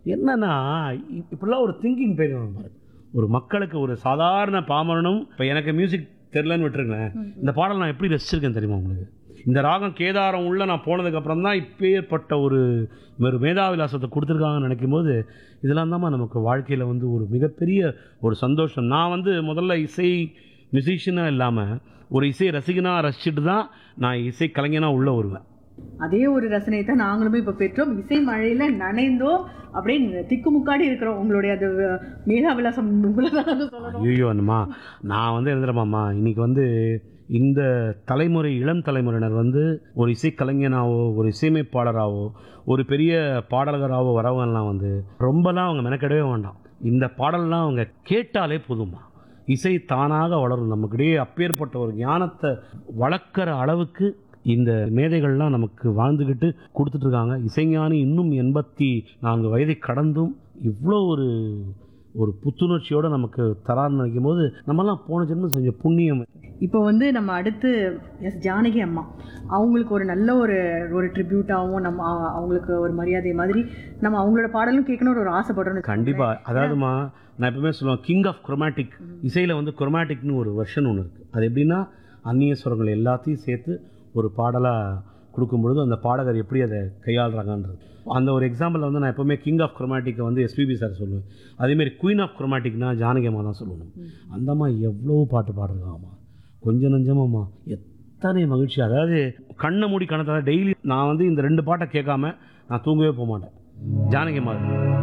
என்னன்னா இ- இப்படிலாம் ஒரு திங்கிங் போயிடும் பாருங்க ஒரு மக்களுக்கு ஒரு சாதாரண பாமரனும் இப்போ எனக்கு மியூசிக் தெரிலன்னு விட்டுருங்களேன் இந்த பாடல் நான் எப்படி ரசிச்சிருக்கேன் தெரியுமா உங்களுக்கு இந்த ராகம் கேதாரம் உள்ள நான் போனதுக்கப்புறம் தான் இப்பேற்பட்ட ஒரு ஒரு மேதாவிலாசத்தை கொடுத்துருக்காங்கன்னு நினைக்கும் போது இதெல்லாம் தாம்மா நமக்கு வாழ்க்கையில் வந்து ஒரு மிகப்பெரிய ஒரு சந்தோஷம் நான் வந்து முதல்ல இசை மியூசிஷியனாக இல்லாமல் ஒரு இசை ரசிகனாக ரசிச்சுட்டு தான் நான் இசை கலைஞனாக உள்ளே வருவேன் அதே ஒரு ரசனையை தான் நாங்களுமே இப்போ பெற்றோம் இசை மழையில நனைந்தோம் அப்படியே திக்குமுக்காடி இருக்கிறோம் உங்களுடைய அது அஹ், மேதாவிலாசம் உங்களை தான் அது சொல்லணும் ஐயோ அண்ணம்மா நான் வந்து எழுதுறமாம்மா இன்னைக்கு வந்து இந்த தலைமுறை இளம் தலைமுறையினர் வந்து ஒரு இசைக்கலைஞனாவோ ஒரு இசையமைப்பாளராகவோ ஒரு பெரிய பாடகராகவோ வரவங்கலாம் வந்து ரொம்பலாம் அவங்க மெனக்கெடவே வேண்டாம் இந்த பாடல்லாம் அவங்க கேட்டாலே போதுமா இசை தானாக வளரும் நமக்கிடையே அப்பேற்பட்ட ஒரு ஞானத்தை வளர்க்குற அளவுக்கு இந்த மேதைகள்லாம் நமக்கு வாழ்ந்துக்கிட்டு கொடுத்துட்ருக்காங்க இசைஞானி இன்னும் எண்பத்தி நான்கு வயதை கடந்தும் இவ்வளோ ஒரு ஒரு புத்துணர்ச்சியோடு நமக்கு தரான்னு நினைக்கும் போது நம்மலாம் போன ஜென்மம் செஞ்ச புண்ணியம் இப்போ வந்து நம்ம அடுத்து எஸ் ஜானகி அம்மா அவங்களுக்கு ஒரு நல்ல ஒரு ஒரு ட்ரிபியூட்டாகவும் நம்ம அ- அவங்களுக்கு ஒரு மரியாதை மாதிரி நம்ம அவங்களோட பாடலும் கேட்கணும்னு ஒரு ஆசைப்படுறோம் கண்டிப்பாக அதாவதுமா நான் எப்பவுமே சொல்லுவேன் கிங் ஆஃப் குரோமேட்டிக் இசையில் வந்து குரோமேட்டிக்னு ஒரு வெர்ஷன் ஒன்று இருக்குது அது எப்படின்னா அந்நிய சுரங்கள் எல்லாத்தையும் சேர்த்து ஒரு பாடலாக கொடுக்கும் பொழுது அந்த பாடகர் எப்படி அதை கையாளுறாங்கன்றது அந்த ஒரு எக்ஸாம்பிள் வந்து நான் எப்போவுமே கிங் ஆஃப் குரோமேட்டிக்கை வந்து எஸ்பிபி சார் சொல்லுவேன் அதேமாரி குயின் ஆஃப் குரோமேட்டிக்னா ஜானகி அம்மா தான் சொல்லணும் அந்த அம்மா எவ்வளோ பாட்டு பாடுறாங்கம்மா கொஞ்சம் நஞ்சமாம்மா எத்தனை மகிழ்ச்சி அதாவது கண்ணை மூடி கணத்தை டெய்லி நான் வந்து இந்த ரெண்டு பாட்டை கேட்காம நான் தூங்கவே போக மாட்டேன் ஜானகி அம்மா